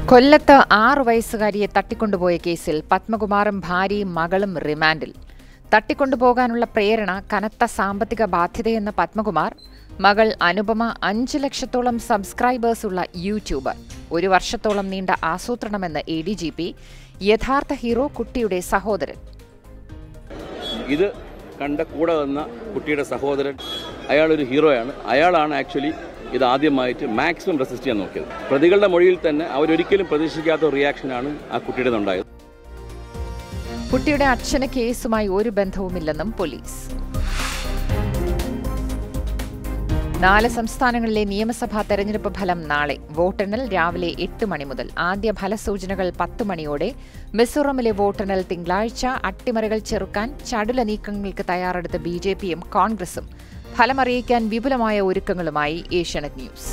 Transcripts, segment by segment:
കൊല്ലത്ത് ആറു വയസ്സുകാരിയെ തട്ടിക്കൊണ്ടുപോയ കേസിൽ പത്മകുമാറും ഭാര്യയും മകളും റിമാൻഡിൽ തട്ടിക്കൊണ്ടുപോകാനുള്ള പ്രേരണ കനത്ത സാമ്പത്തിക ബാധ്യതയെന്ന പത്മകുമാർ മകൾ അനുപമ അഞ്ച് ലക്ഷത്തോളം സബ്സ്ക്രൈബേഴ്സുള്ള യൂട്യൂബർ ഒരു വർഷത്തോളം നീണ്ട ആസൂത്രണമെന്ന് എ ഡി ജി പി യഥാർത്ഥ ഹീറോ കുട്ടിയുടെ സഹോദരൻ ഇത് കണ്ട കൂടെ വന്ന കുട്ടിയുടെ സഹോദരൻ അയാളൊരു ഹീറോയാണ് അയാളാണ് ആക്ച്വലി ഇത് ആദ്യമായിട്ട് മാക്സിമം റെസിസ്റ്റ് ചെയ്യാൻ നോക്കിയത് പ്രതികളുടെ മൊഴിയിൽ തന്നെ അവരൊരിക്കലും പ്രതീക്ഷിക്കാത്ത ഒരു റിയാക്ഷനാണ് ആ കുട്ടിയുടെ ഉണ്ടായത് കുട്ടിയുടെ അച്ഛന് കേസുമായി ഒരു ബന്ധവുമില്ലെന്നും പോലീസ് നാല് സംസ്ഥാനങ്ങളിലെ നിയമസഭാ തെരഞ്ഞെടുപ്പ് ഫലം നാളെ വോട്ടെണ്ണൽ രാവിലെ എട്ട് മണി മുതൽ ആദ്യ ഫലസൂചനകൾ പത്ത് മണിയോടെ മിസോറമിലെ വോട്ടെണ്ണൽ തിങ്കളാഴ്ച അട്ടിമറികൾ ചെറുക്കാൻ ചടുല നീക്കങ്ങൾക്ക് തയ്യാറെടുത്ത ബി ജെ പിയും കോൺഗ്രസും ഫലമറിയിക്കാൻ വിപുലമായ ഒരുക്കങ്ങളുമായി ഏഷ്യാനെറ്റ് ന്യൂസ്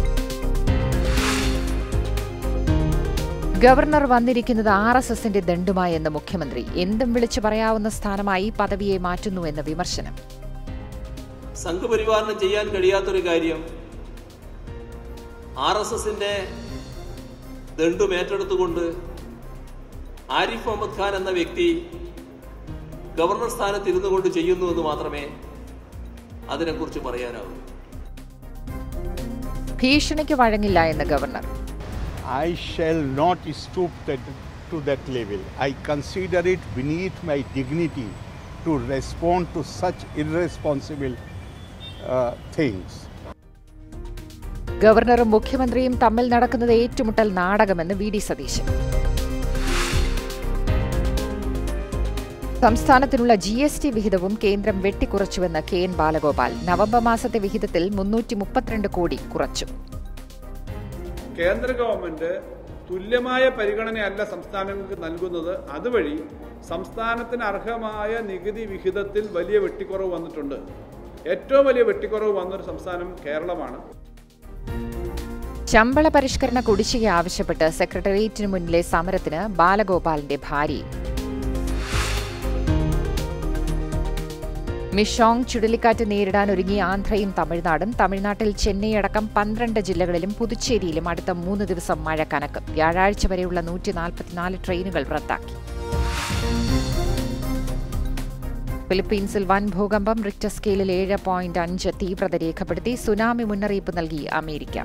ഗവർണർ വന്നിരിക്കുന്നത് ആർ എസ് എസിന്റെ ദണ്ഡുമായെന്ന് മുഖ്യമന്ത്രി എന്തും വിളിച്ചു പറയാവുന്ന സ്ഥാനമായി പദവിയെ മാറ്റുന്നുവെന്ന് വിമർശനം സംഘപരിവാറിന് ചെയ്യാൻ കഴിയാത്തൊരു കാര്യം ആർ എസ് എസിന്റെ ദണ്ടും ഏറ്റെടുത്തുകൊണ്ട് ആരിഫ് മുഹമ്മദ് ഖാൻ എന്ന വ്യക്തി ഗവർണർ സ്ഥാനത്ത് ഇരുന്നു കൊണ്ട് ചെയ്യുന്നു എന്ന് മാത്രമേ അതിനെക്കുറിച്ച് പറയാനാവൂ ഭീഷണിക്ക് വഴങ്ങില്ല എന്ന് governor I shall not stoop that, to that level. I consider it beneath my dignity to respond to such irresponsible uh, things. ഗവർണറും മുഖ്യമന്ത്രിയും തമ്മിൽ നടക്കുന്നത് ഏറ്റുമുട്ടൽ നാടകമെന്ന് വി ഡി സതീശൻ സംസ്ഥാനത്തിനുള്ള ജി എസ് ടി വിഹിതവും കേന്ദ്രം വെട്ടിക്കുറച്ചുവെന്ന് കെ എൻ ബാലഗോപാൽ നവംബർ മാസത്തെ വിഹിതത്തിൽ മുന്നൂറ്റി മുപ്പത്തിരണ്ട് കോടി കുറച്ചു കേന്ദ്ര ഗവൺമെന്റ് തുല്യമായ പരിഗണനയല്ല സംസ്ഥാനങ്ങൾക്ക് നൽകുന്നത് അതുവഴി സംസ്ഥാനത്തിന് അർഹമായ നികുതി വിഹിതത്തിൽ വലിയ വെട്ടിക്കുറവ് വന്നിട്ടുണ്ട് ഏറ്റവും വലിയ വെട്ടിക്കുറവ് വന്നൊരു സംസ്ഥാനം കേരളമാണ് ശമ്പള പരിഷ്കരണ കുടിശ്ശിക ആവശ്യപ്പെട്ട് സെക്രട്ടേറിയറ്റിന് മുന്നിലെ സമരത്തിന് ബാലഗോപാലിന്റെ ഭാര്യ മിഷോങ് ചുഴലിക്കാറ്റ് നേരിടാൻ ഒരുങ്ങി ആന്ധ്രയും തമിഴ്നാടും തമിഴ്നാട്ടിൽ ചെന്നൈ അടക്കം പന്ത്രണ്ട് ജില്ലകളിലും പുതുച്ചേരിയിലും അടുത്ത മൂന്ന് ദിവസം മഴ കനക്കും വ്യാഴാഴ്ച വരെയുള്ള നൂറ്റി നാൽപ്പത്തിനാല് ട്രെയിനുകൾ റദ്ദാക്കി ഫിലിപ്പീൻസിൽ വൻ ഭൂകമ്പം റിക്ടർ സ്കെയിലിൽ ഏഴ് പോയിന്റ് അഞ്ച് തീവ്രത രേഖപ്പെടുത്തി സുനാമി മുന്നറിയിപ്പ് നൽകി അമേരിക്ക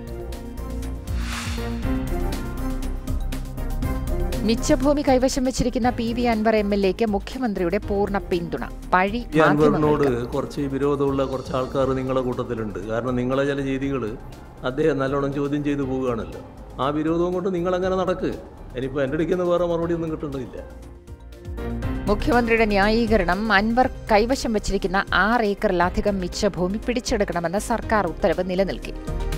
മിച്ചഭൂമി കൈവശം വെച്ചിരിക്കുന്ന P V Anvar M L എക്ക് മുഖ്യമന്ത്രിയുടെ പൂർണ്ണ പിന്തുണ പഴി ഈ അൻവറിനോട് മാധ്യമങ്ങൾക്ക് കുറച്ച് വിരോധമുള്ള കുറച്ച് ആൾക്കാർ നിങ്ങളുടെ കൂട്ടത്തിലുണ്ട് കാരണം നിങ്ങളെ ചില ചെയ്തികൾ അദ്ദേഹം നല്ലോണം ചോദ്യം ചെയ്തു പോവുകയാണല്ലോ ആ വിരോധവും കൊണ്ട് നിങ്ങൾ അങ്ങനെ നടക്ക് ഇനിയിപ്പോൾ എൻ്റെ അടുക്കുന്ന വേറെ മറുപടി ഒന്നും കിട്ടേണ്ടതില്ല മുഖ്യമന്ത്രിയുടെ ന്യായീകരണം അൻവർ കൈവശം വെച്ചിരിക്കുന്ന ആറ് ഏക്കറിലധികം മിച്ചഭൂമി പിടിച്ചെടുക്കണമെന്ന സർക്കാർ ഉത്തരവ് നിലനിൽക്കെ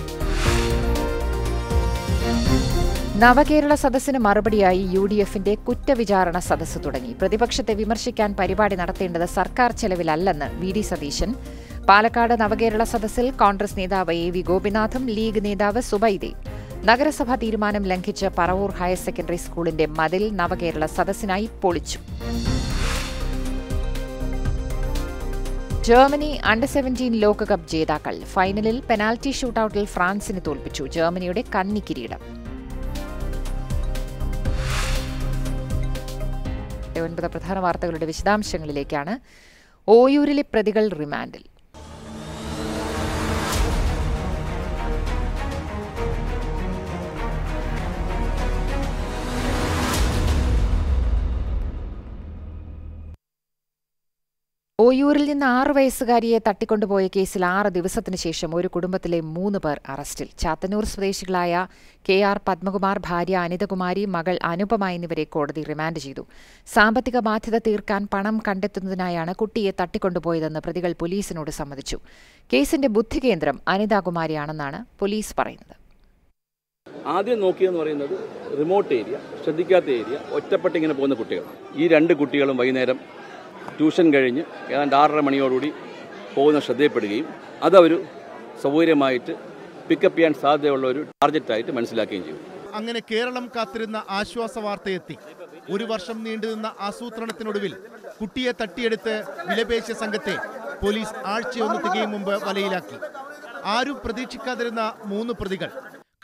നവകേരള സദസ്സിന് മറുപടിയായി യു ഡി എഫിന്റെ കുറ്റവിചാരണ സദസ്സ് തുടങ്ങി പ്രതിപക്ഷത്തെ വിമർശിക്കാൻ പരിപാടി നടത്തേണ്ടത് സർക്കാർ ചെലവിലല്ലെന്ന് വി ഡി സതീശൻ പാലക്കാട് നവകേരള സദസ്സിൽ കോൺഗ്രസ് നേതാവ് എ വി ഗോപിനാഥും ലീഗ് നേതാവ് സുബൈദെ നഗരസഭാ തീരുമാനം ലംഘിച്ച് പറവൂർ ഹയർ സെക്കൻഡറി സ്കൂളിന്റെ മതിൽ നവകേരള സദസ്സിനായി പൊളിച്ചു ജർമ്മനി അണ്ടർ സെവൻറ്റീൻ ലോകകപ്പ് ജേതാക്കൾ ഫൈനലിൽ പെനാൽറ്റി ഷൂട്ടൌട്ടിൽ ഫ്രാൻസിനെ തോൽപ്പിച്ചു ജർമ്മനിയുടെ കന്നി കിരീടം ഒൻപത് പ്രധാന വാർത്തകളുടെ വിശദാംശങ്ങളിലേക്കാണ് ഓയൂരിലെ പ്രതികൾ റിമാൻഡിൽ ഓയൂരിൽ നിന്ന് ആറ് വയസ്സുകാരിയെ തട്ടിക്കൊണ്ടുപോയ കേസിൽ ആറ് ദിവസത്തിനു ശേഷം ഒരു കുടുംബത്തിലെ മൂന്ന് പേർ അറസ്റ്റിൽ ചാത്തന്നൂർ സ്വദേശികളായ കെ ആർ പത്മകുമാർ ഭാര്യ അനിതകുമാരി മകൾ അനുപമ എന്നിവരെ കോടതി റിമാൻഡ് ചെയ്തു സാമ്പത്തിക ബാധ്യത തീർക്കാൻ പണം കണ്ടെത്തുന്നതിനായാണ് കുട്ടിയെ തട്ടിക്കൊണ്ടുപോയതെന്ന് പ്രതികൾ പോലീസിനോട് സമ്മതിച്ചു കേസിന്റെ ബുദ്ധികേന്ദ്രം അനിതാകുമാരിയാണെന്നാണ് പോലീസ് പറയുന്നത് ആദ്യം നോക്കിയെന്ന് പറയുന്നത് റിമോട്ട് ഏരിയ ശ്രദ്ധിക്കാത്ത ഏരിയ ഒറ്റപ്പെട്ട് ഇങ്ങനെ പോകുന്ന കുട്ടികൾ ഈ രണ്ട് കുട്ടികളും വൈകുന്നേരം ട്യൂഷൻ കഴിഞ്ഞ് ഏതാണ്ട് ആറര മണിയോടുകൂടി പോകുന്ന ശ്രദ്ധയപ്പെടുകയും അതവർ സൗകര്യമായിട്ട് പിക്കപ്പ് ചെയ്യാൻ സാധ്യതയുള്ള ഒരു ടാർഗറ്റായിട്ട് മനസ്സിലാക്കുകയും ചെയ്തു അങ്ങനെ കേരളം കാത്തിരുന്ന ആശ്വാസ വാർത്തയെത്തി ഒരു വർഷം നീണ്ടുനിന്ന ആസൂത്രണത്തിനൊടുവിൽ കുട്ടിയെ തട്ടിയെടുത്ത് വിലപേശിയ സംഘത്തെ പോലീസ് ആഴ്ചയൊന്ന് തികയും മുമ്പ് വലയിലാക്കി ആരും പ്രതീക്ഷിക്കാതിരുന്ന മൂന്ന് പ്രതികൾ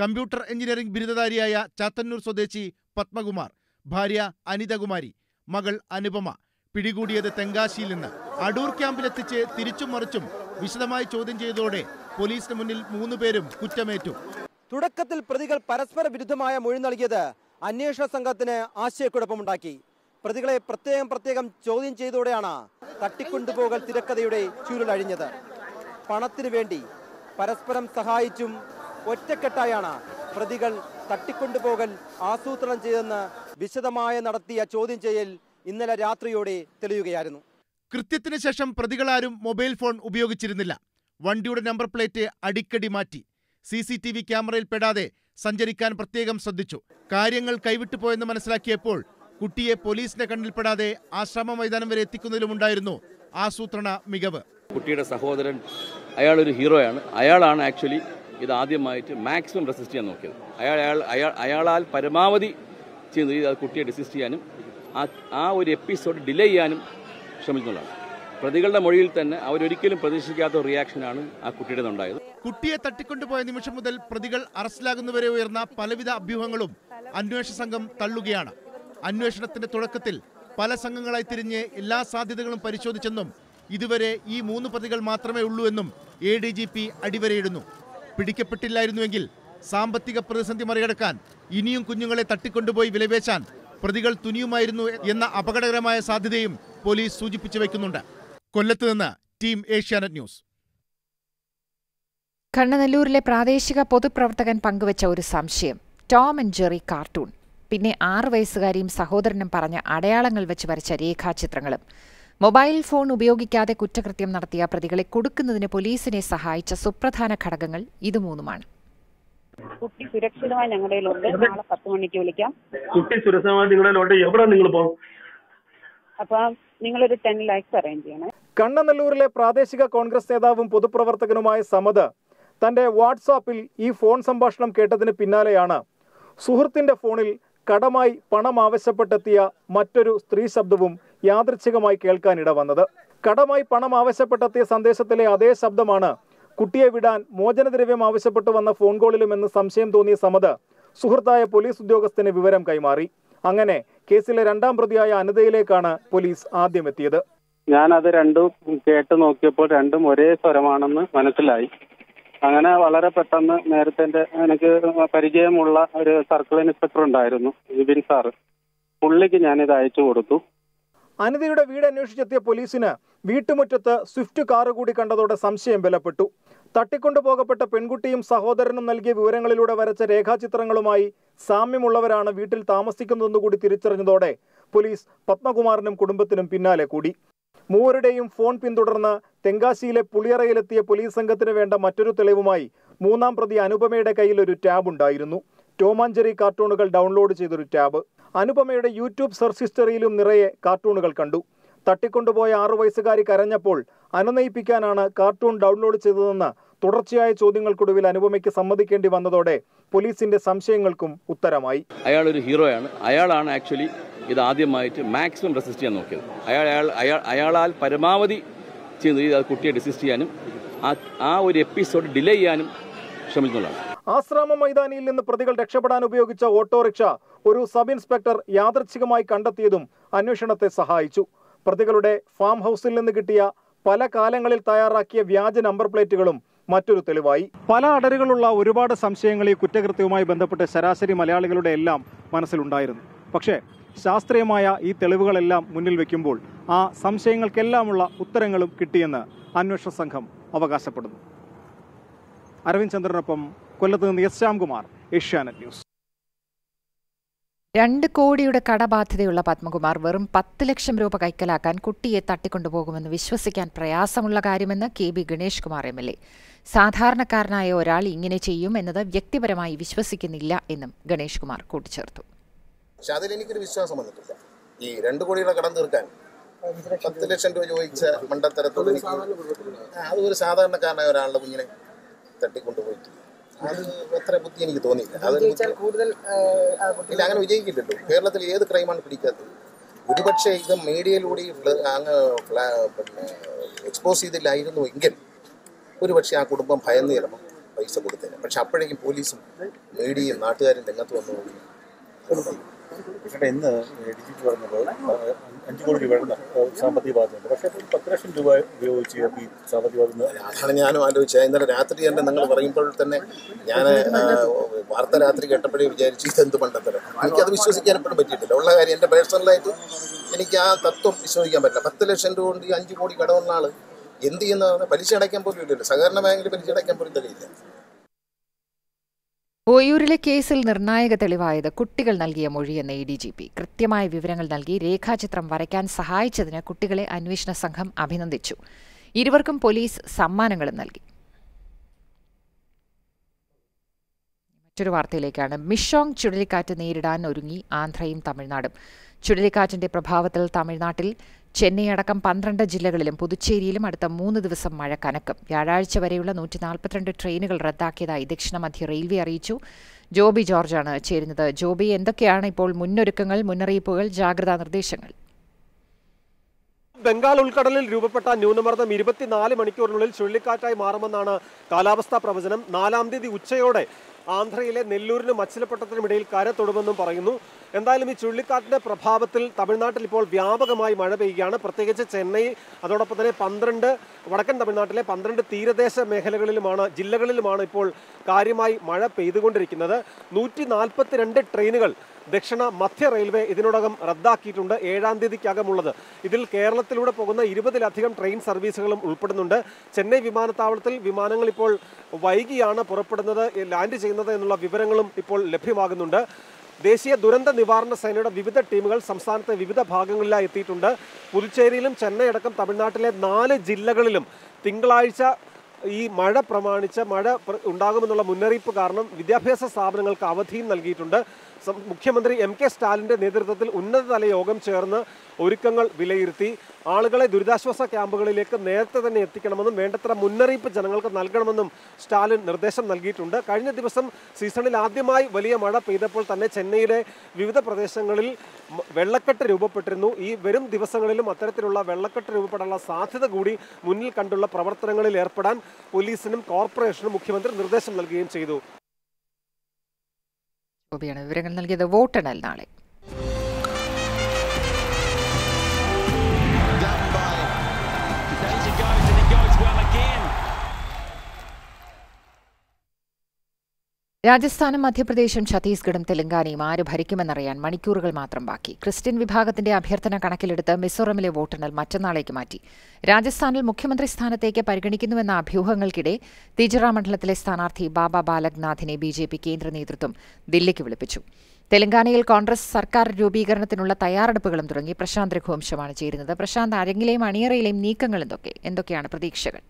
കമ്പ്യൂട്ടർ എഞ്ചിനീയറിംഗ് ബിരുദധാരിയായ ചാത്തന്നൂർ സ്വദേശി പത്മകുമാർ ഭാര്യ അനിതകുമാരി മകൾ അനുപമ പിടികൂടിയത് തെങ്കാശിയിൽ നിന്ന് അടൂർ ക്യാമ്പിലെത്തിച്ച് തിരിച്ചും മറിച്ചും വിശദമായി ചോദ്യം ചെയ്തതോടെ പോലീസിന് മുന്നിൽ മൂന്നുപേരും കുറ്റമേറ്റു തുടക്കത്തിൽ പ്രതികൾ പരസ്പര വിരുദ്ധമായ മൊഴി നൽകിയത് അന്വേഷണ സംഘത്തിന് ആശയക്കുഴപ്പമുണ്ടാക്കി പ്രതികളെ പ്രത്യേകം പ്രത്യേകം ചോദ്യം ചെയ്തതോടെയാണ് തട്ടിക്കൊണ്ടുപോകൽ തിരക്കഥയുടെ ചുരുളഴിഞ്ഞത് പണത്തിനു വേണ്ടി പരസ്പരം സഹായിച്ചും ഒറ്റക്കെട്ടായാണ് പ്രതികൾ തട്ടിക്കൊണ്ടുപോകൽ ആസൂത്രണം ചെയ്തെന്ന് വിശദമായ നടത്തിയ ചോദ്യം ചെയ്യൽ ഇന്നലെ രാത്രിയോടെ തെളിയുകയായിരുന്നു കൃത്യത്തിന് ശേഷം പ്രതികളാരും മൊബൈൽ ഫോൺ ഉപയോഗിച്ചിരുന്നില്ല വണ്ടിയുടെ നമ്പർ പ്ലേറ്റ് അടിക്കടി മാറ്റി സി സി ടി വി ക്യാമറയിൽ പെടാതെ സഞ്ചരിക്കാൻ പ്രത്യേകം ശ്രദ്ധിച്ചു കാര്യങ്ങൾ കൈവിട്ടു പോയെന്ന് മനസ്സിലാക്കിയപ്പോൾ കുട്ടിയെ പോലീസിന്റെ കണ്ണിൽപ്പെടാതെ ആശ്രമ മൈതാനം വരെ എത്തിക്കുന്നതിലുമുണ്ടായിരുന്നു ആസൂത്രണ മികവ് കുട്ടിയുടെ സഹോദരൻ അയാളൊരു ഹീറോയാണ് അയാളാണ് ആക്ച്വലി ഇത് ആദ്യമായിട്ട് മാക്സിമം റെസിസ്റ്റ് ചെയ്യാൻ നോക്കിയത് അയാൾ അയാൾ അയാൾ അയാളാൽ പരമാവധി ചെയ്യുന്നത് ഇത് ആ കുട്ടിയെ ഡിസിസ്റ്റ് ചെയ്യാനും ആ ആ ഒരു എപ്പിസോഡ് ഡിലേ ചെയ്യാനും ശ്രമിക്കുന്നതാണ് പ്രതികളുടെ മൊഴിയിൽ തന്നെ അവരൊരിക്കലും പ്രതീക്ഷിക്കാത്ത ഒരു റിയാക്ഷനാണ് ആ കുട്ടിയുടെ ഉണ്ടായത് കുട്ടിയെ തട്ടിക്കൊണ്ടുപോയ നിമിഷം മുതൽ പ്രതികൾ അറസ്റ്റിലാകുന്നവരെ ഉയർന്ന പലവിധ അഭ്യൂഹങ്ങളും അന്വേഷണ സംഘം തള്ളുകയാണ് അന്വേഷണത്തിന്റെ തുടക്കത്തിൽ പല സംഘങ്ങളായി തിരിഞ്ഞ് എല്ലാ സാധ്യതകളും പരിശോധിച്ചെന്നും ഇതുവരെ ഈ മൂന്ന് പ്രതികൾ മാത്രമേ ഉള്ളൂ എന്നും എ ഡി ജി പി അടിവരയിടുന്നു പിടിക്കപ്പെട്ടില്ലായിരുന്നുവെങ്കിൽ സാമ്പത്തിക പ്രതിസന്ധി മറികടക്കാൻ ഇനിയും കുഞ്ഞുങ്ങളെ തട്ടിക്കൊണ്ടുപോയി വിലപേശാൻ പ്രതികൾ തുനിയുമായിരുന്നു എന്ന അപകടകരമായ സാധ്യതയും പോലീസ് സൂചിപ്പിച്ചു വയ്ക്കുന്നുണ്ട് കൊല്ലത്ത് നിന്ന് ടീം ഏഷ്യാനെറ്റ് ന്യൂസ് കണ്ണനല്ലൂരിലെ പ്രാദേശിക പൊതുപ്രവർത്തകൻ പങ്കുവച്ച ഒരു സംശയം ടോം ആൻഡ് ജെറി കാർട്ടൂൺ പിന്നെ ആറ് വയസ്സുകാരിയും സഹോദരനും പറഞ്ഞ അടയാളങ്ങൾ വെച്ച് വരച്ച രേഖാചിത്രങ്ങളും മൊബൈൽ ഫോൺ ഉപയോഗിക്കാതെ കുറ്റകൃത്യം നടത്തിയ പ്രതികളെ കൊടുക്കുന്നതിന് പോലീസിനെ സഹായിച്ച സുപ്രധാന ഘടകങ്ങൾ ഇത് മൂന്നുമാണ് കുട്ടി സുരക്ഷിതമായി ഞങ്ങളുടെ കയ്യിലുണ്ട് നാളെ പത്ത് മണിക്ക് വിളിക്കാം കുട്ടി സുരക്ഷമായി നിങ്ങളുടെ ലോട്ട് എവിടെ നിങ്ങൾ പോകും അപ്പൊ നിങ്ങളൊരു ടെൻ ലാക്സ് അറേഞ്ച് ചെയ്യണേ കണ്ണനല്ലൂരിലെ പ്രാദേശിക കോൺഗ്രസ് നേതാവും പൊതുപ്രവർത്തകനുമായ സമദ് തന്റെ വാട്സാപ്പിൽ ഈ ഫോൺ സംഭാഷണം കേട്ടതിന് പിന്നാലെയാണ് സുഹൃത്തിന്റെ ഫോണിൽ കടമായി പണം ആവശ്യപ്പെട്ടെത്തിയ മറ്റൊരു സ്ത്രീ ശബ്ദവും യാദൃച്ഛികമായി കേൾക്കാനിട വന്നത് കടമായി പണം ആവശ്യപ്പെട്ടെത്തിയ സന്ദേശത്തിലെ അതേ ശബ്ദമാണ് കുട്ടിയെ വിടാൻ മോചനദ്രവ്യം ആവശ്യപ്പെട്ടു വന്ന ഫോൺ കോളിലുമെന്ന് സംശയം തോന്നിയ സമദ് സുഹൃത്തായ പോലീസ് ഉദ്യോഗസ്ഥന് വിവരം കൈമാറി അങ്ങനെ കേസിലെ രണ്ടാം പ്രതിയായ അനിതയിലേക്കാണ് പോലീസ് ആദ്യം എത്തിയത് ഞാനത് രണ്ടും കേട്ട് നോക്കിയപ്പോൾ രണ്ടും ഒരേ സ്വരമാണെന്ന് മനസ്സിലായി അങ്ങനെ വളരെ പെട്ടെന്ന് നേരത്തെ എൻ്റെ എനിക്ക് പരിചയമുള്ള ഒരു സർക്കിൾ ഇൻസ്പെക്ടർ ഉണ്ടായിരുന്നു വിപിൻ സാറ് പുള്ളിക്ക് ഞാനിത് അയച്ചു കൊടുത്തു അനിതയുടെ വീട് അന്വേഷിച്ചെത്തിയ പോലീസിന് വീട്ടുമുറ്റത്ത് സ്വിഫ്റ്റ് കാറ് കൂടി കണ്ടതോടെ സംശയം ബലപ്പെട്ടു തട്ടിക്കൊണ്ടുപോകപ്പെട്ട പെൺകുട്ടിയും സഹോദരനും നൽകിയ വിവരങ്ങളിലൂടെ വരച്ച രേഖാചിത്രങ്ങളുമായി സാമ്യമുള്ളവരാണ് വീട്ടിൽ താമസിക്കുന്നതെന്ന് കൂടി തിരിച്ചറിഞ്ഞതോടെ പോലീസ് പത്മകുമാറിനും കുടുംബത്തിനും പിന്നാലെ കൂടി മൂവരുടെയും ഫോൺ പിന്തുടർന്ന് തെങ്കാശിയിലെ പുളിയറയിലെത്തിയ പോലീസ് സംഘത്തിന് വേണ്ട മറ്റൊരു തെളിവുമായി മൂന്നാം പ്രതി അനുപമയുടെ കയ്യിൽ ഒരു ടാബ് ഉണ്ടായിരുന്നു ടോമാഞ്ചേരി കാർട്ടൂണുകൾ ഡൗൺലോഡ് ചെയ്തൊരു ടാബ് അനുപമയുടെ യൂട്യൂബ് സെർച്ച് ഹിസ്റ്ററിയിലും നിറയെ കാർട്ടൂണുകൾ കണ്ടു തട്ടിക്കൊണ്ടുപോയ ആറു വയസ്സുകാരി കരഞ്ഞപ്പോൾ അനുനയിപ്പിക്കാനാണ് കാർട്ടൂൺ ഡൗൺലോഡ് ചെയ്തതെന്ന് തുടർച്ചയായ ചോദ്യങ്ങൾക്കൊടുവിൽ അനുപമയ്ക്ക് സമ്മതിക്കേണ്ടി വന്നതോടെ പോലീസിന്റെ സംശയങ്ങൾക്കും ഉത്തരമായി അയാളൊരു ഹീറോയാണ് അയാളാണ് ആക്ച്വലി ഇത് ആദ്യമായിട്ട് മാക്സിമം റെസിസ്റ്റ് ചെയ്യാൻ നോക്കിയത് അയാൾ അയാൾ അയാൾ അയാളാൽ പരമാവധി ചെയ്യുന്നത് ഇത് ആ കുട്ടിയെ ഡിസിസ്റ്റ് ചെയ്യാനും ആ ആ ഒരു എപ്പിസോഡ് ഡിലേ ചെയ്യാനും ശ്രമിക്കുന്നതാണ് ആശ്രാമ മൈതാനിയിൽ നിന്ന് പ്രതികൾ രക്ഷപ്പെടാൻ ഉപയോഗിച്ച ഓട്ടോറിക്ഷ ഒരു സബ് ഇൻസ്പെക്ടർ യാദൃച്ഛികമായി കണ്ടെത്തിയതും അന്വേഷണത്തെ സഹായിച്ചു പ്രതികളുടെ ഫാം ഹൗസിൽ നിന്ന് കിട്ടിയ പല കാലങ്ങളിൽ തയ്യാറാക്കിയ വ്യാജ നമ്പർ പ്ലേറ്റുകളും മറ്റൊരു തെളിവായി പല അടരുകളുള്ള ഒരുപാട് സംശയങ്ങൾ ഈ കുറ്റകൃത്യവുമായി ബന്ധപ്പെട്ട് ശരാശരി മലയാളികളുടെ എല്ലാം മനസ്സിലുണ്ടായിരുന്നു പക്ഷേ ശാസ്ത്രീയമായ ഈ തെളിവുകളെല്ലാം മുന്നിൽ വെക്കുമ്പോൾ ആ സംശയങ്ങൾക്കെല്ലാമുള്ള ഉത്തരങ്ങളും കിട്ടിയെന്ന് അന്വേഷണ സംഘം അവകാശപ്പെടുന്നു അരവിന്ദ് ചന്ദ്രനൊപ്പം കൊല്ലത്ത് നിന്ന് എസ് ശ്യാംകുമാർ ഏഷ്യാനെറ്റ് ന്യൂസ് രണ്ട് കോടിയുടെ കടബാധ്യതയുള്ള പത്മകുമാർ വെറും പത്ത് ലക്ഷം രൂപ കൈക്കലാക്കാൻ കുട്ടിയെ തട്ടിക്കൊണ്ടുപോകുമെന്ന് വിശ്വസിക്കാൻ പ്രയാസമുള്ള കാര്യമെന്ന് K B Ganesh Kumar M L A സാധാരണക്കാരനായ ഒരാൾ ഇങ്ങനെ ചെയ്യും എന്നത് വ്യക്തിപരമായി വിശ്വസിക്കുന്നില്ല എന്നും ഗണേഷ് കുമാർ കൂട്ടിച്ചേർത്തു പക്ഷെ അതിൽ എനിക്കൊരു വിശ്വാസം വന്നിട്ടില്ല ഈ രണ്ട് കോടിയുടെ കടം തീർക്കാൻ പത്ത് ലക്ഷം രൂപ ചോദിച്ച മണ്ടത്തരത്തോട് എനിക്ക് ആ, അത് ഒരു സാധാരണക്കാരനായ ഒരാളുടെ കുഞ്ഞിനെ തട്ടിക്കൊണ്ടുപോയിട്ട് അത് അത്ര ബുദ്ധി എനിക്ക് തോന്നിയില്ല അതൊരു ബുദ്ധി- കൂടുതൽ ഇല്ല അങ്ങനെ വിജയിക്കില്ലല്ലോ കേരളത്തിൽ ഏത് ക്രൈമാണ് പിടിക്കാത്തത് ഒരുപക്ഷെ ഇത് മീഡിയയിലൂടെ ഈ ഫ്ല- അങ്ങ് ഫ്ല- പിന്നെ എക്സ്പോസ് ചെയ്തില്ലായിരുന്നു എങ്കിൽ ഒരുപക്ഷെ ആ കുടുംബം ഭയന്ന് ചിലപ്പം പൈസ കൊടുത്തേനെ പക്ഷെ അപ്പോഴേക്കും പോലീസും മീഡിയയും നാട്ടുകാരും രംഗത്ത് വന്നതോടുകൂടി പക്ഷേ ഇന്ന് ഡി ജി പി പറഞ്ഞത് ആ, അഞ്ച് കോടി രൂപയുടെ ആ, സാമ്പത്തിക ബാധ്യതയുണ്ട് പക്ഷേ ഒരു പത്ത് ലക്ഷം രൂപ ഉപയോഗിച്ച് ഈ സാമ്പത്തിക ബാധ്യത അതാണ് ഞാനും ആലോചിച്ചത് ഇന്നലെ രാത്രി തന്നെ നിങ്ങൾ പറയുമ്പോൾ തന്നെ ഞാൻ വാർത്ത രാത്രി കേട്ടപ്പോഴേ വിചാരിച്ചു ഇതെന്ത് മണ്ടത്തരം എനിക്കത് വിശ്വസിക്കാൻ എപ്പോഴും പറ്റിയിട്ടില്ല ഉള്ള കാര്യം എൻ്റെ പേഴ്സണലായിട്ട് എനിക്ക് ആ തത്വം വിശ്വസിക്കാൻ പറ്റില്ല പത്ത് ലക്ഷം രൂപ കൊണ്ട് ഈ അഞ്ച് കോടി കടമുള്ള ആള് എന്ത് ചെയ്യുന്നതാണ് പലിശ അടയ്ക്കാൻ പോലും ഇല്ലല്ലോ സഹകരണ ബാങ്കിൽ പലിശ അടയ്ക്കാൻ പോലും തെളിയില്ല ഓയൂരിലെ കേസിൽ നിർണായക തെളിവായത് കുട്ടികൾ നൽകിയ മൊഴിയെന്ന് എ ഡി ജി പി കൃത്യമായ വിവരങ്ങൾ നൽകി രേഖാചിത്രം വരയ്ക്കാൻ സഹായിച്ചതിന് കുട്ടികളെ അന്വേഷണ സംഘം അഭിനന്ദിച്ചു ഇരുവർക്കും പോലീസ് സമ്മാനങ്ങളും നൽകി മറ്റൊരു വാർത്തയിലേക്കാണ് മിഷോങ് ചുഴലിക്കാറ്റ് നേരിടാൻ ഒരുങ്ങി ആന്ധ്രയും തമിഴ്നാടും ചുഴലിക്കാറ്റിന്റെ പ്രഭാവത്തിൽ തമിഴ്നാട്ടിൽ ചെന്നൈ അടക്കം പന്ത്രണ്ട് ജില്ലകളിലും പുതുച്ചേരിയിലും അടുത്ത മൂന്ന് ദിവസം മഴ കനക്കും വ്യാഴാഴ്ച വരെയുള്ള നൂറ്റി നാൽപ്പത്തിരണ്ട് ട്രെയിനുകൾ റദ്ദാക്കിയതായി ദക്ഷിണ മധ്യ റെയിൽവേ അറിയിച്ചു ജോബി ജോർജാണ് ചേരുന്നത് ജോബി എന്തൊക്കെയാണ് ഇപ്പോൾ മുന്നൊരുക്കങ്ങൾ മുന്നറിയിപ്പുകൾ ജാഗ്രതാ നിർദ്ദേശങ്ങൾ ബംഗാൾ ഉൾക്കടലിൽ രൂപപ്പെട്ട ന്യൂനമർദ്ദം ഇരുപത്തിനാല് മണിക്കൂറിനുള്ളിൽ ചുഴലിക്കാറ്റായി മാറുമെന്നാണ് കാലാവസ്ഥാ പ്രവചനം നാലാം തീയതി ഉച്ചയോടെ ആന്ധ്രയിലെ നെല്ലൂരിനും മച്ചിലപ്പട്ടത്തിനും ഇടയിൽ കര തൊടുമെന്നും പറയുന്നു എന്തായാലും ഈ ചുഴലിക്കാറ്റിന്റെ പ്രഭാവത്തിൽ തമിഴ്നാട്ടിൽ ഇപ്പോൾ വ്യാപകമായി മഴ പെയ്യുകയാണ് പ്രത്യേകിച്ച് ചെന്നൈ അതോടൊപ്പം തന്നെ പന്ത്രണ്ട് വടക്കൻ തമിഴ്നാട്ടിലെ പന്ത്രണ്ട് തീരദേശ മേഖലകളിലുമാണ് ജില്ലകളിലുമാണ് ഇപ്പോൾ കാര്യമായി മഴ പെയ്തുകൊണ്ടിരിക്കുന്നത് നൂറ്റി നാൽപ്പത്തിരണ്ട് ട്രെയിനുകൾ ദക്ഷിണ മധ്യ റെയിൽവേ ഇതിനോടകം റദ്ദാക്കിയിട്ടുണ്ട് ഏഴാം തീയതിക്കകമുള്ളത് ഇതിൽ കേരളത്തിലൂടെ പോകുന്ന ഇരുപതിലധികം ട്രെയിൻ സർവീസുകളും ഉൾപ്പെടുന്നുണ്ട് ചെന്നൈ വിമാനത്താവളത്തിൽ വിമാനങ്ങൾ ഇപ്പോൾ വൈകിയാണ് പുറപ്പെടുന്നത് ലാൻഡ് ചെയ്യുന്നത് എന്നുള്ള വിവരങ്ങളും ഇപ്പോൾ ലഭ്യമാകുന്നുണ്ട് ദേശീയ ദുരന്ത നിവാരണ സേനയുടെ വിവിധ ടീമുകൾ സംസ്ഥാനത്തെ വിവിധ ഭാഗങ്ങളിലായി എത്തിയിട്ടുണ്ട് പുതുച്ചേരിയിലും ചെന്നൈ അടക്കം തമിഴ്നാട്ടിലെ നാല് ജില്ലകളിലും തിങ്കളാഴ്ച ഈ മഴ പ്രമാണിച്ച് മഴ പ്ര- ഉണ്ടാകുമെന്നുള്ള മുന്നറിയിപ്പ് കാരണം വിദ്യാഭ്യാസ സ്ഥാപനങ്ങൾക്ക് അവധിയും നൽകിയിട്ടുണ്ട് സം- മുഖ്യമന്ത്രി എം കെ സ്റ്റാലിന്റെ നേതൃത്വത്തിൽ ഉന്നതതല യോഗം ചേർന്ന് ഒരുക്കങ്ങൾ വിലയിരുത്തി ആളുകളെ ദുരിതാശ്വാസ ക്യാമ്പുകളിലേക്ക് നേരത്തെ തന്നെ എത്തിക്കണമെന്നും വേണ്ടത്ര മുന്നറിയിപ്പ് ജനങ്ങൾക്ക് നൽകണമെന്നും സ്റ്റാലിൻ നിർദ്ദേശം നൽകിയിട്ടുണ്ട് കഴിഞ്ഞ ദിവസം സീസണിൽ ആദ്യമായി വലിയ മഴ പെയ്തപ്പോൾ തന്നെ ചെന്നൈയിലെ വിവിധ പ്രദേശങ്ങളിൽ മ- വെള്ളക്കെട്ട് രൂപപ്പെട്ടിരുന്നു ഈ വരും ദിവസങ്ങളിലും അത്തരത്തിലുള്ള വെള്ളക്കെട്ട് രൂപപ്പെടാനുള്ള സാധ്യത കൂടി മുന്നിൽ കണ്ടുള്ള പ്രവർത്തനങ്ങളിൽ ഏർപ്പെടാൻ പോലീസിനും കോർപ്പറേഷനും മുഖ്യമന്ത്രി നിർദ്ദേശം നൽകുകയും ചെയ്തു ജോബിയാണ് വിവരങ്ങൾ നൽകിയത് വോട്ടെണ്ണൽ നാളെ Daisy goes and it goes well again. രാജസ്ഥാനും മധ്യപ്രദേശും ഛത്തീസ്ഗഡും തെലങ്കാനയും ആര് ഭരിക്കുമെന്നറിയാൻ മണിക്കൂറുകൾ മാത്രം ബാക്കി ക്രിസ്ത്യൻ വിഭാഗത്തിന്റെ അഭ്യർത്ഥന കണക്കിലെടുത്ത് മിസോറമിലെ വോട്ടെണ്ണൽ മറ്റന്നാളേക്ക് മാറ്റി രാജസ്ഥാനിൽ മുഖ്യമന്ത്രി സ്ഥാനത്തേക്ക് പരിഗണിക്കുന്നുവെന്ന അഭ്യൂഹങ്ങൾക്കിടെ തിജറ മണ്ഡലത്തിലെ സ്ഥാനാർത്ഥി ബാബ ബാലക്നാഥിനെ ബി ജെ പി കേന്ദ്ര നേതൃത്വം ദില്ലിക്ക് വിളിപ്പിച്ചു തെലങ്കാനയിൽ കോൺഗ്രസ് സർക്കാർ രൂപീകരണത്തിനുള്ള തയ്യാറെടുപ്പുകളും തുടങ്ങി പ്രശാന്ത് രഘുവംശമാണ് ചേരുന്നത് പ്രശാന്ത് അരങ്ങിലെയും അണിയറയിലെയും നീക്കങ്ങൾ എന്തൊക്കെ എന്തൊക്കെയാണ് പ്രതീക്ഷകൾ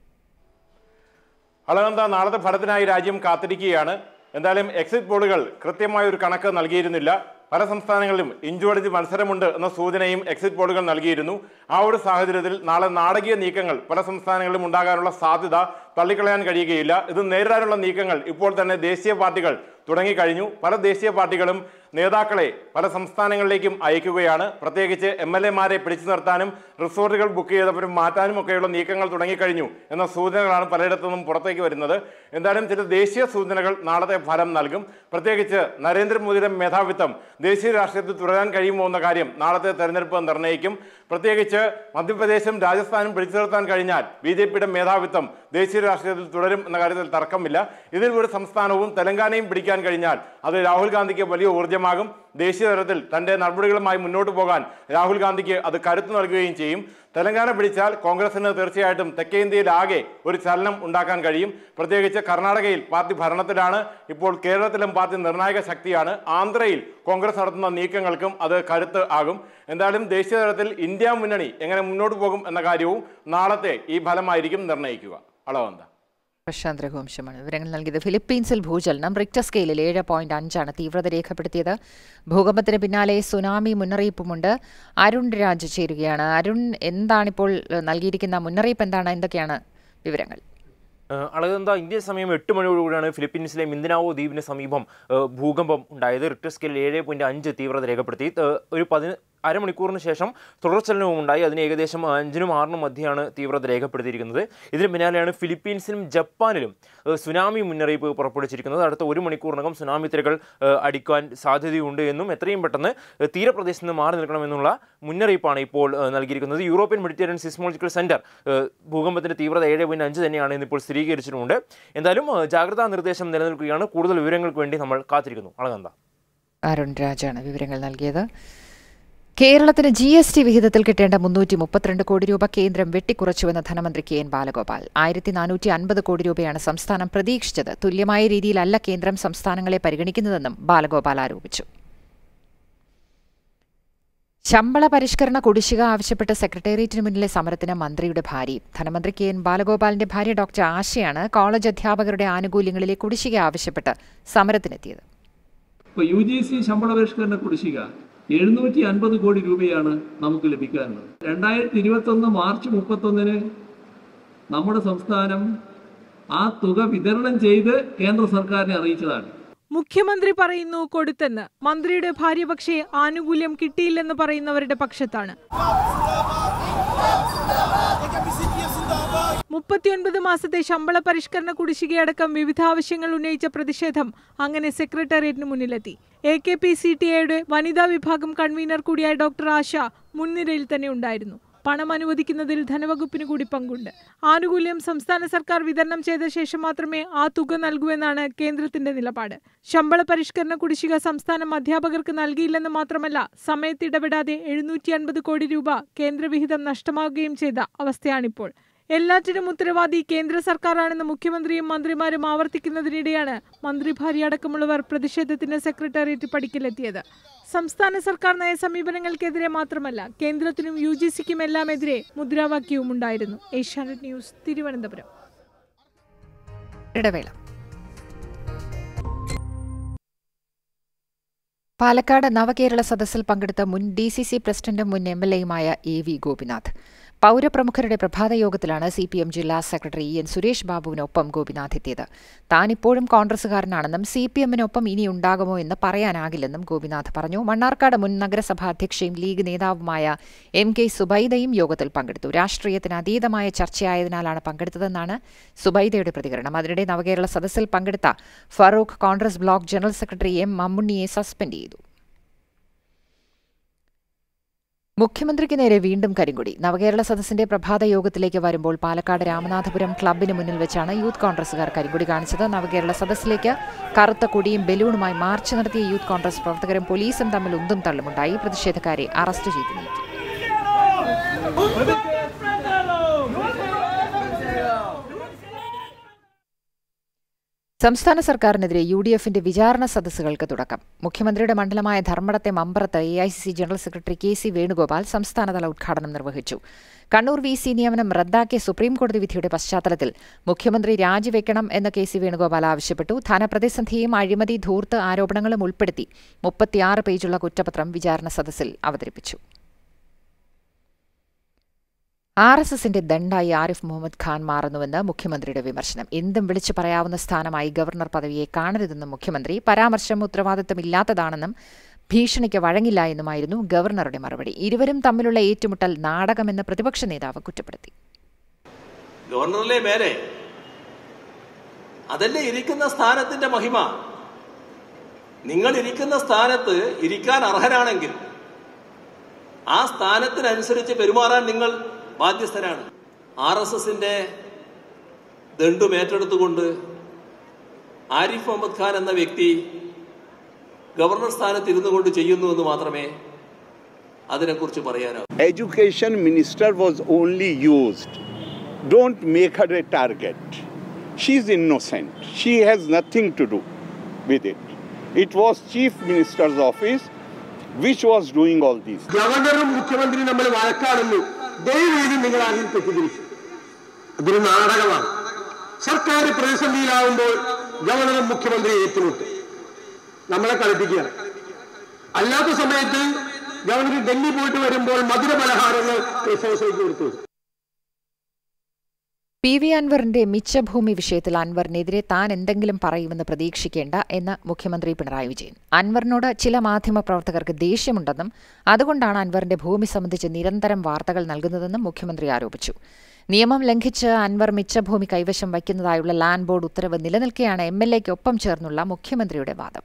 അളകന്ത നാളത്തെ ഫലത്തിനായി രാജ്യം കാത്തിരിക്കുകയാണ് എന്തായാലും എക്സിറ്റ് പോളുകൾ കൃത്യമായ ഒരു കണക്ക് നൽകിയിരുന്നില്ല പല സംസ്ഥാനങ്ങളിലും ഇഞ്ചോടിച്ച് മത്സരമുണ്ട് എന്ന സൂചനയും എക്സിറ്റ് പോളുകൾ നൽകിയിരുന്നു ആ ഒരു സാഹചര്യത്തിൽ നാളെ നാടകീയ നീക്കങ്ങൾ പല സംസ്ഥാനങ്ങളിലും ഉണ്ടാകാനുള്ള സാധ്യത തള്ളിക്കളയാൻ കഴിയുകയില്ല ഇത് നേരിടാനുള്ള നീക്കങ്ങൾ ഇപ്പോൾ തന്നെ ദേശീയ പാർട്ടികൾ തുടങ്ങിക്കഴിഞ്ഞു പല ദേശീയ പാർട്ടികളും നേതാക്കളെ പല സംസ്ഥാനങ്ങളിലേക്കും അയക്കുകയാണ് പ്രത്യേകിച്ച് എം എൽ എമാരെ പിടിച്ചു നിർത്താനും റിസോർട്ടുകൾ ബുക്ക് ചെയ്തവരും മാറ്റാനും ഒക്കെയുള്ള നീക്കങ്ങൾ തുടങ്ങിക്കഴിഞ്ഞു എന്ന സൂചനകളാണ് പലയിടത്തു നിന്നും പുറത്തേക്ക് വരുന്നത് എന്തായാലും ചില ദേശീയ സൂചനകൾ നാളത്തെ ഫലം നൽകും പ്രത്യേകിച്ച് നരേന്ദ്രമോദിയുടെ മേധാവിത്വം ദേശീയ രാഷ്ട്രീയത്തിൽ തുടരാൻ കഴിയുമോ എന്ന കാര്യം നാളത്തെ തെരഞ്ഞെടുപ്പ് നിർണ്ണയിക്കും പ്രത്യേകിച്ച് മധ്യപ്രദേശും രാജസ്ഥാനും പിടിച്ചു നിർത്താൻ കഴിഞ്ഞാൽ ബി ജെ പിയുടെ മേധാവിത്വം ദേശീയ രാഷ്ട്രീയത്തിൽ തുടരും എന്ന കാര്യത്തിൽ തർക്കമില്ല ഇതിൽ ഒരു സംസ്ഥാനവും തെലങ്കാനയും പിടിക്കാൻ കഴിഞ്ഞാൽ അത് രാഹുൽ ഗാന്ധിക്ക് വലിയ ഊർജ്ജമാകും ദേശീയ തലത്തിൽ തന്റെ നടപടികളുമായി മുന്നോട്ട് പോകാൻ രാഹുൽ ഗാന്ധിക്ക് അത് കരുത്ത് നൽകുകയും ചെയ്യും തെലങ്കാന പിടിച്ചാൽ കോൺഗ്രസിന് തീർച്ചയായിട്ടും തെക്കേ ഇന്ത്യയിലാകെ ഒരു ചലനം ഉണ്ടാക്കാൻ കഴിയും പ്രത്യേകിച്ച് കർണാടകയിൽ പാർട്ടി ഭരണത്തിലാണ് ഇപ്പോൾ കേരളത്തിലും പാർട്ടി നിർണായക ശക്തിയാണ് ആന്ധ്രയിൽ കോൺഗ്രസ് നടത്തുന്ന നീക്കങ്ങൾക്കും അത് കരുത്ത് ആകും എന്തായാലും ദേശീയ തലത്തിൽ ഇന്ത്യ മുന്നണി എങ്ങനെ മുന്നോട്ട് പോകും എന്ന കാര്യവും നാളത്തെ ഈ ഫലമായിരിക്കും നിർണ്ണയിക്കുക അളവന്ത പ്രശാന്ത് രഘുവംശമാണ് വിവരങ്ങൾ നൽകിയത് ഫിലിപ്പീൻസിൽ ഭൂചലനം റിക്ടർ സ്കെയിലിൽ ഏഴ് പോയിന്റ് അഞ്ചാണ് തീവ്രത രേഖപ്പെടുത്തിയത് ഭൂകമ്പത്തിന് പിന്നാലെ സുനാമി മുന്നറിയിപ്പുമുണ്ട് അരുൺ രാജ് ചേരുകയാണ് അരുൺ എന്താണിപ്പോൾ ഏഹ്, നൽകിയിരിക്കുന്ന മുന്നറിയിപ്പ് എന്താണ് എന്തൊക്കെയാണ് വിവരങ്ങൾ അളകന്ത ഇന്ത്യൻ സമയം എട്ട് മണിയോടുകൂടിയാണ് ഫിലിപ്പീൻസിലെ മിന്ദനാവോ ദ്വീപിന് സമീപം ഏഹ്, ഭൂകമ്പം ഉണ്ടായത് റിക്ടർ സ്കെയിൽ ഏഴ് പോയിന്റ് അഞ്ച് തീവ്രത രേഖപ്പെടുത്തി ഏഹ്, ഒരു പതി അരമണിക്കൂറിന് ശേഷം തുടർചലനവും ഉണ്ടായി അതിന് ഏകദേശം അഞ്ചിനും ആറിനും മധ്യയാണ് തീവ്രത രേഖപ്പെടുത്തിയിരിക്കുന്നത് ഇതിന് പിന്നാലെയാണ് ഫിലിപ്പീൻസിലും ജപ്പാനിലും ഏഹ്, സുനാമി മുന്നറിയിപ്പ് പുറപ്പെടുവിച്ചിരിക്കുന്നത് അടുത്ത ഒരു മണിക്കൂറിനകം സുനാമി തിരകൾ ഏഹ്, അടിക്കാൻ സാധ്യതയുണ്ട് എന്നും എത്രയും പെട്ടെന്ന് ഏഹ്, തീരപ്രദേശത്ത് നിന്ന് മാറി നിൽക്കണമെന്നുള്ള മുന്നറിയിപ്പാണ് ഇപ്പോൾ ഏഹ്, നൽകിയിരിക്കുന്നത് യൂറോപ്യൻ മെഡിറ്ററേനിയൻ സിസ്മോളജിക്കൽ സെന്റർ ഏഹ്, ഭൂകമ്പത്തിന്റെ തീവ്രത ഏഴ് പോയിന്റ് അഞ്ച് തന്നെയാണ് ഇന്നിപ്പോൾ സ്ഥിരീകരിച്ചിട്ടുണ്ട് എന്തായാലും ഏഹ്, ജാഗ്രതാ നിർദ്ദേശം നിലനിൽക്കുകയാണ് കൂടുതൽ വിവരങ്ങൾക്ക് വേണ്ടി നമ്മൾ കാത്തിരിക്കുന്നു അളകന്ത അരുൺ രാജാണ് വിവരങ്ങൾ നൽകിയത് കേരളത്തിന് ജി എസ് ടി വിഹിതത്തിൽ കിട്ടേണ്ട മുന്നൂറ്റി മുപ്പത്തിരണ്ട് കോടി രൂപ കേന്ദ്രം വെട്ടിക്കുറച്ചുവെന്ന് ധനമന്ത്രി കെ എൻ ബാലഗോപാൽ ആയിരത്തി നാനൂറ്റി അൻപത് കോടി രൂപയാണ് സംസ്ഥാനം പ്രതീക്ഷിച്ചത് തുല്യമായ രീതിയിലല്ല കേന്ദ്രം സംസ്ഥാനങ്ങളെ പരിഗണിക്കുന്നതെന്നും ബാലഗോപാൽ ആരോപിച്ചു ശമ്പള പരിഷ്കരണ കുടിശ്ശിക ആവശ്യപ്പെട്ട് സെക്രട്ടേറിയറ്റിന് മുന്നിലെ സമരത്തിന് മന്ത്രിയുടെ ഭാര്യയും ധനമന്ത്രി കെ എൻ ബാലഗോപാലിന്റെ ഭാര്യ ഡോക്ടർ ആശയാണ് കോളേജ് അധ്യാപകരുടെ ആനുകൂല്യങ്ങളിലെ കുടിശ്ശിക ആവശ്യപ്പെട്ട് സമരത്തിനെത്തിയത് ഇപ്പൊ യു ജി സി ശമ്പള പരിഷ്കരണ കുടിശ്ശിക എഴുന്നൂറ്റി അൻപത് കോടി രൂപയാണ് നമുക്ക് ലഭിക്കാനുള്ളത് രണ്ടായിരത്തി ഇരുപത്തൊന്ന് മാർച്ച് മുപ്പത്തൊന്നിന് നമ്മുടെ സംസ്ഥാനം ആ തുക വിതരണം ചെയ്ത് കേന്ദ്ര സർക്കാരിനെ അറിയിച്ചതാണ് മുഖ്യമന്ത്രി പറയുന്നു കൊടുത്തെന്ന് മന്ത്രിയുടെ ഭാര്യ പക്ഷേ ആനുകൂല്യം കിട്ടിയില്ലെന്ന് പറയുന്നവരുടെ പക്ഷത്താണ് മുപ്പത്തിയൊൻപത് മാസത്തെ ശമ്പള പരിഷ്കരണ കുടിശ്ശികയടക്കം വിവിധ ആവശ്യങ്ങൾ ഉന്നയിച്ച പ്രതിഷേധം അങ്ങനെ സെക്രട്ടേറിയറ്റിന് മുന്നിലെത്തി A K P C T എയുടെ വനിതാ വിഭാഗം കൺവീനർ കൂടിയായ ഡോക്ടർ ആശ മുൻനിരയിൽ തന്നെ ഉണ്ടായിരുന്നു പണം അനുവദിക്കുന്നതിൽ ധനവകുപ്പിന് കൂടി പങ്കുണ്ട് ആനുകൂല്യം സംസ്ഥാന സർക്കാർ വിതരണം ചെയ്ത ശേഷം മാത്രമേ ആ തുക നൽകൂ എന്നാണ് കേന്ദ്രത്തിന്റെ നിലപാട് ശമ്പള പരിഷ്കരണ കുടിശ്ശിക സംസ്ഥാനം അധ്യാപകർക്ക് നൽകിയില്ലെന്ന് മാത്രമല്ല സമയത്ത് ഇടപെടാതെ എഴുന്നൂറ്റി അൻപത് കോടി രൂപ കേന്ദ്രവിഹിതം നഷ്ടമാവുകയും ചെയ്ത അവസ്ഥയാണിപ്പോൾ എല്ലാറ്റിനും ഉത്തരവാദി കേന്ദ്ര സർക്കാരാണെന്ന് മുഖ്യമന്ത്രിയും മന്ത്രിമാരും ആവർത്തിക്കുന്നതിനിടെയാണ് മന്ത്രി ഭാര്യ അടക്കമുള്ളവർ പ്രതിഷേധത്തിന് സെക്രട്ടേറിയറ്റ് പടിക്കലെത്തിയത് സംസ്ഥാന സർക്കാർ നയ സമീപനങ്ങൾക്കെതിരെ മാത്രമല്ല കേന്ദ്രത്തിനും യു ജി സിക്കും എല്ലാം എതിരെ മുദ്രാവാക്യവും ഉണ്ടായിരുന്നു ഏഷ്യാനെറ്റ് ന്യൂസ് തിരുവനന്തപുരം ഇടവേള പാലക്കാട് നവകേരള സദസ്സിൽ പങ്കെടുത്ത മുൻ ഡി സി സി പ്രസിഡന്റും മുൻ എം എൽ എയുമായ എ വി ഗോപിനാഥ് പൗരപ്രമുഖരുടെ പ്രഭാത യോഗത്തിലാണ് സി പി എം ജില്ലാ സെക്രട്ടറി ഇ എൻ സുരേഷ് ബാബുവിനൊപ്പം ഗോപിനാഥ് എത്തിയത് താൻ ഇപ്പോഴും കോൺഗ്രസുകാരനാണെന്നും സി പി എമ്മിനൊപ്പം ഇനി ഉണ്ടാകുമോ എന്ന് പറയാനാകില്ലെന്നും ഗോപിനാഥ് പറഞ്ഞു മണ്ണാർക്കാട് മുൻ നഗരസഭാ അധ്യക്ഷയും ലീഗ് നേതാവുമായ എം കെ സുബൈദയും യോഗത്തിൽ പങ്കെടുത്തു രാഷ്ട്രീയത്തിന് അതീതമായ ചർച്ചയായതിനാലാണ് പങ്കെടുത്തതെന്നാണ് സുബൈദയുടെ പ്രതികരണം അതിനിടെ നവകേരള സദസ്സിൽ പങ്കെടുത്ത Farook Congress block general secretary M മമ്മുണ്ണിയെ സസ്പെൻഡ് ചെയ്തു മുഖ്യമന്ത്രിക്ക് നേരെ വീണ്ടും കരിങ്കൊടി നവകേരള സദസ്സിന്റെ പ്രഭാത യോഗത്തിലേക്ക് വരുമ്പോൾ പാലക്കാട് രാമനാഥപുരം ക്ലബിന് മുന്നിൽ വെച്ചാണ് യൂത്ത് കോൺഗ്രസുകാർ കരിങ്കൊടി കാണിച്ചത് നവകേരള സദസ്സിലേക്ക് കറുത്ത കൊടിയും ബലൂണുമായി മാർച്ച് നടത്തിയ യൂത്ത് കോൺഗ്രസ് പ്രവർത്തകരും പോലീസും തമ്മിൽ ഉന്തും തള്ളുമുണ്ടായി പ്രതിഷേധക്കാരെ അറസ്റ്റ് ചെയ്തു നീക്കി സംസ്ഥാന സർക്കാരിനെതിരെ യു ഡി എഫിന്റെ വിചാരണ സദസ്സുകൾക്ക് തുടക്കം മുഖ്യമന്ത്രിയുടെ മണ്ഡലമായ ധർമ്മടത്തെ മമ്പറത്ത് A I C C general secretary K C Venugopal സംസ്ഥാനതല ഉദ്ഘാടനം നിർവഹിച്ചു കണ്ണൂർ വി സി നിയമനം റദ്ദാക്കിയ സുപ്രീംകോടതി വിധിയുടെ പശ്ചാത്തലത്തിൽ മുഖ്യമന്ത്രി രാജിവെക്കണം എന്ന് കെ സി വേണുഗോപാൽ ആവശ്യപ്പെട്ടു ധനപ്രതിസന്ധിയും അഴിമതി ധൂർത്ത് ആരോപണങ്ങളും ഉൾപ്പെടുത്തി മുപ്പത്തിയാറ് പേജുള്ള കുറ്റപത്രം വിചാരണ സദസ്സിൽ അവതരിപ്പിച്ചു ആർ എസ് എസിന്റെ ദണ്ടായി ആരിഫ് മുഹമ്മദ് ഖാൻ മാറുന്നുവെന്ന് മുഖ്യമന്ത്രിയുടെ വിമർശനം എന്തും വിളിച്ചു പറയാവുന്ന സ്ഥാനമായി ഗവർണർ പദവിയെ കാണരുതെന്നും മുഖ്യമന്ത്രി പരാമർശം ഉത്തരവാദിത്തമില്ലാത്തതാണെന്നും ഭീഷണിക്ക് വഴങ്ങില്ല എന്നുമായിരുന്നു ഗവർണറുടെ മറുപടി ഇരുവരും തമ്മിലുള്ള ഏറ്റുമുട്ടൽ നാടകമെന്ന് പ്രതിപക്ഷ നേതാവ് കുറ്റപ്പെടുത്തി ഗവർണറിലെ മേലെ അതല്ലേ ഇരിക്കുന്ന സ്ഥാനത്തിന്റെ മഹിമ നിങ്ങൾ ഇരിക്കുന്ന സ്ഥാനത്ത് ഇരിക്കാൻ അർഹരാണെങ്കിൽ ആ സ്ഥാനത്തിനനുസരിച്ച് പെരുമാറാൻ നിങ്ങൾ ബാധ്യസ്ഥരാണ് ആർ എസ് എസിന്റെ ദണ്ടും ഏറ്റെടുത്തുകൊണ്ട് ആരിഫ് മുഹമ്മദ് ഖാൻ എന്ന വ്യക്തി ഗവർണർ സ്ഥാനത്ത് ഇരുന്നു കൊണ്ട് ചെയ്യുന്നു എന്ന് മാത്രമേ അതിനെക്കുറിച്ച് പറയാനാവൂ Education minister was only used. Don't make her a target. She's innocent. She has nothing to do with it. It was chief minister's office which was doing all these. ഗവർണറും മുഖ്യമന്ത്രിയും നമ്മൾ വഴക്കാണെന്ന് ദയവേദി നിങ്ങൾ ആദ്യം തെറ്റിദ്ധരിച്ചു അതൊരു നാടകമാണ് സർക്കാർ പ്രതിസന്ധിയിലാവുമ്പോൾ ഗവർണറും മുഖ്യമന്ത്രിയും ഏറ്റുമുട്ടും നമ്മളെ കളിപ്പിക്കുകയാണ് അല്ലാത്ത സമയത്ത് ഗവർണർ ഡൽഹി പോയിട്ട് വരുമ്പോൾ മധുര പലഹാരങ്ങൾ റിസോഴ്സിലേക്ക് കൊടുത്തു പി വി അൻവറിന്റെ മിച്ചഭൂമി വിഷയത്തിൽ അൻവറിനെതിരെ താൻ എന്തെങ്കിലും പറയുമെന്ന് പ്രതീക്ഷിക്കേണ്ട എന്ന് മുഖ്യമന്ത്രി പിണറായി വിജയൻ അൻവറിനോട് ചില മാധ്യമപ്രവർത്തകർക്ക് ദേഷ്യമുണ്ടെന്നും അതുകൊണ്ടാണ് അൻവറിന്റെ ഭൂമി സംബന്ധിച്ച് നിരന്തരം വാർത്തകൾ നൽകുന്നതെന്നും മുഖ്യമന്ത്രി ആരോപിച്ചു നിയമം ലംഘിച്ച് അൻവർ മിച്ചഭൂമി കൈവശം വയ്ക്കുന്നതായുള്ള ലാൻഡ് ബോർഡ് ഉത്തരവ് നിലനിൽക്കെയാണ് എം എൽ എക്കൊപ്പം ചേർന്നുള്ള മുഖ്യമന്ത്രിയുടെ വാദം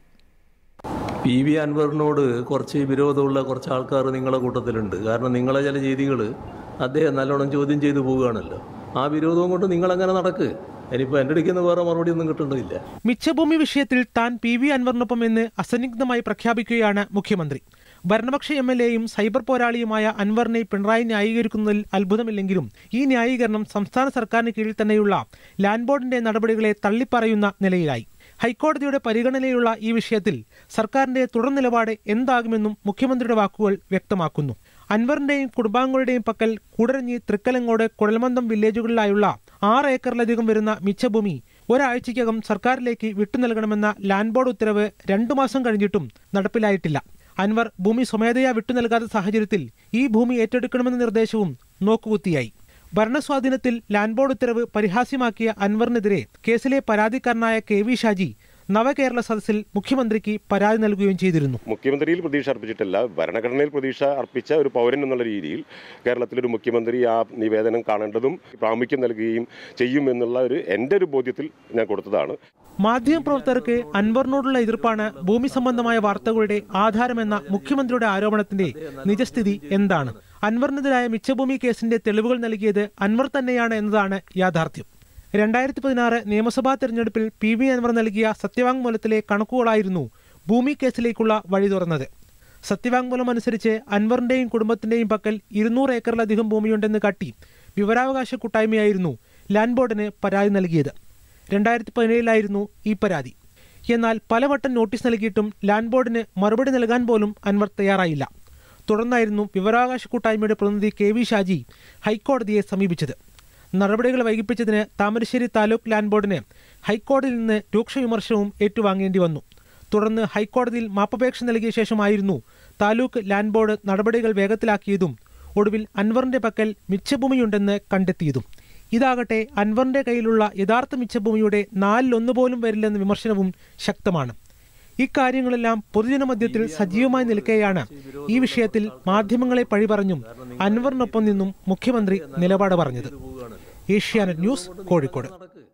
പി വി അൻവറിനോട് കുറച്ച് വിരോധമുള്ള കുറച്ച് ആൾക്കാർ നിങ്ങളെ കൂട്ടത്തിലുണ്ട് കാരണം നിങ്ങളെ ചില ചെയ്തികൾ അദ്ദേഹം നല്ലോണം ചോദ്യം ചെയ്തു പോവുകയാണല്ലോ ആ വിരോധവും കൊണ്ട് നിങ്ങളങ്ങനെ നടക്ക് ഇനിയിപ്പോൾ എൻ്റെ അടുക്കുന്ന വേറെ മറുപടി ഒന്നും കിട്ടേണ്ടതില്ല മിച്ചഭൂമി വിഷയത്തിൽ താൻ പി വി അൻവറിനൊപ്പം എന്ന് അസന്നിഗ്ധമായി പ്രഖ്യാപിക്കുകയാണ് മുഖ്യമന്ത്രി ഭരണപക്ഷ എം എൽ എയും സൈബർ പോരാളിയുമായ അൻവറിനെ പിണറായി ന്യായീകരിക്കുന്നതിൽ അത്ഭുതമില്ലെങ്കിലും ഈ ന്യായീകരണം സംസ്ഥാന സർക്കാരിന് കീഴിൽ തന്നെയുള്ള ലാൻഡ് ബോർഡിന്റെ നടപടികളെ തള്ളിപ്പറയുന്ന നിലയിലായി ഹൈക്കോടതിയുടെ പരിഗണനയിലുള്ള ഈ വിഷയത്തിൽ സർക്കാരിന്റെ തുടർ നിലപാട് എന്താകുമെന്നും മുഖ്യമന്ത്രിയുടെ വാക്കുകൾ വ്യക്തമാക്കുന്നു അൻവറിന്റെയും കുടുംബാംഗങ്ങളുടെയും പക്കൽ കൂടരഞ്ഞി തൃക്കലങ്ങോട് കുഴൽമന്ദം വില്ലേജുകളിലായുള്ള ആറ് ഏക്കറിലധികം വരുന്ന മിച്ചഭൂമി ഒരാഴ്ചയ്ക്കകം സർക്കാരിലേക്ക് വിട്ടുനൽകണമെന്ന ലാൻഡ് ബോർഡ് ഉത്തരവ് രണ്ടു മാസം കഴിഞ്ഞിട്ടും നടപ്പിലായിട്ടില്ല അൻവർ ഭൂമി സ്വമേധയാ വിട്ടുനൽകാത്ത സാഹചര്യത്തിൽ ഈ ഭൂമി ഏറ്റെടുക്കണമെന്ന നിർദ്ദേശവും നോക്കുകുത്തിയായി ഭരണസ്വാധീനത്തിൽ ലാൻഡ് ബോർഡ് ഉത്തരവ് പരിഹാസ്യമാക്കിയ അൻവറിനെതിരെ കേസിലെ പരാതിക്കാരനായ കെ വി ഷാജി നവകേരള സദസ്സിൽ മുഖ്യമന്ത്രിക്ക് പരാതി നൽകുകയും ചെയ്തിരുന്നു മുഖ്യമന്ത്രിയിൽ പ്രതീക്ഷ അർപ്പിച്ചിട്ടില്ല ഭരണഘടനയിൽ പ്രതീക്ഷ അർപ്പിച്ച ഒരു പൗരൻ എന്നുള്ള രീതിയിൽ കേരളത്തിലൊരു മുഖ്യമന്ത്രി ആ നിവേദനം കാണേണ്ടതും പ്രാമുഖ്യം നൽകുകയും ചെയ്യും എന്നുള്ള ഒരു എൻ്റെ ഒരു ബോധ്യത്തിൽ ഞാൻ കൊടുത്തതാണ് മാധ്യമപ്രവർത്തകർക്ക് അൻവറിനോടുള്ള എതിർപ്പാണ് ഭൂമി സംബന്ധമായ വാർത്തകളുടെ ആധാരമെന്ന മുഖ്യമന്ത്രിയുടെ ആരോപണത്തിന്റെ നിജസ്ഥിതി എന്താണ് അൻവറിനെതിരായ മിച്ചഭൂമി കേസിന്റെ തെളിവുകൾ നൽകിയത് അൻവർ തന്നെയാണ് എന്നതാണ് യാഥാർത്ഥ്യം രണ്ടായിരത്തി പതിനാറ് നിയമസഭാ തെരഞ്ഞെടുപ്പിൽ പി വി അൻവർ നൽകിയ സത്യവാങ്മൂലത്തിലെ കണക്കുകളായിരുന്നു ഭൂമി കേസിലേക്കുള്ള വഴി തുറന്നത് സത്യവാങ്മൂലം അനുസരിച്ച് അൻവറിന്റെയും കുടുംബത്തിന്റെയും പക്കൽ ഇരുന്നൂറ് ഏക്കറിലധികം ഭൂമിയുണ്ടെന്ന് കാട്ടി വിവരാവകാശ കൂട്ടായ്മയായിരുന്നു ലാൻഡ് ബോർഡിന് പരാതി നൽകിയത് രണ്ടായിരത്തി പതിനേഴിലായിരുന്നു ഈ പരാതി എന്നാൽ പലവട്ടം നോട്ടീസ് നൽകിയിട്ടും ലാൻഡ് ബോർഡിന് മറുപടി നൽകാൻ പോലും അൻവർ തയ്യാറായില്ല തുടർന്നായിരുന്നു വിവരാവകാശ കൂട്ടായ്മയുടെ പ്രതിനിധി കെ വി ഷാജി ഹൈക്കോടതിയെ സമീപിച്ചത് നടപടികൾ വൈകിപ്പിച്ചതിന് താമരശ്ശേരി താലൂക്ക് ലാൻഡ് ബോർഡിന് ഹൈക്കോടതിയിൽ നിന്ന് രൂക്ഷ വിമർശനവും ഏറ്റുവാങ്ങേണ്ടി വന്നു തുടർന്ന് ഹൈക്കോടതിയിൽ മാപ്പപേക്ഷ നൽകിയ ശേഷമായിരുന്നു താലൂക്ക് ലാൻഡ് ബോർഡ് നടപടികൾ വേഗത്തിലാക്കിയതും ഒടുവിൽ അൻവറിന്റെ പക്കൽ മിച്ചഭൂമിയുണ്ടെന്ന് കണ്ടെത്തിയതും ഇതാകട്ടെ അൻവറിന്റെ കയ്യിലുള്ള യഥാർത്ഥ മിച്ചഭൂമിയുടെ നാലിലൊന്നു പോലും വരില്ലെന്ന വിമർശനവും ശക്തമാണ് ഇക്കാര്യങ്ങളെല്ലാം പൊതുജനമധ്യത്തിൽ സജീവമായി നിൽക്കെയാണ് ഈ വിഷയത്തിൽ മാധ്യമങ്ങളെ പഴിപറഞ്ഞും അൻവറിനൊപ്പം നിന്നും മുഖ്യമന്ത്രി നിലപാട് പറഞ്ഞത് ഏഷ്യാനെറ്റ് ന്യൂസ് കോഴിക്കോട്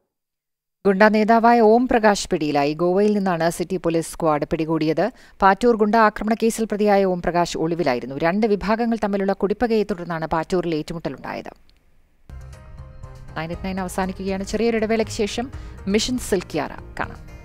ഗുണ്ട നേതാവായ ഓം പ്രകാശ് പിടിയിലായി ഗോവയിൽ നിന്നാണ് സിറ്റി പോലീസ് സ്ക്വാഡ് പിടികൂടിയത് പാറ്റൂർ ഗുണ്ട ആക്രമണ കേസിൽ പ്രതിയായ ഓം പ്രകാശ് ഒളിവിലായിരുന്നു രണ്ട് വിഭാഗങ്ങൾ തമ്മിലുള്ള കുടിപ്പകയെ തുടർന്നാണ് പാറ്റൂരിൽ ഏറ്റുമുട്ടലുണ്ടായത് നയൻ അവസാനിക്കുകയാണ് ചെറിയൊരു ഇടവേളയ്ക്ക് ശേഷം മിഷൻ സിൽക്കിയാറ കാണാം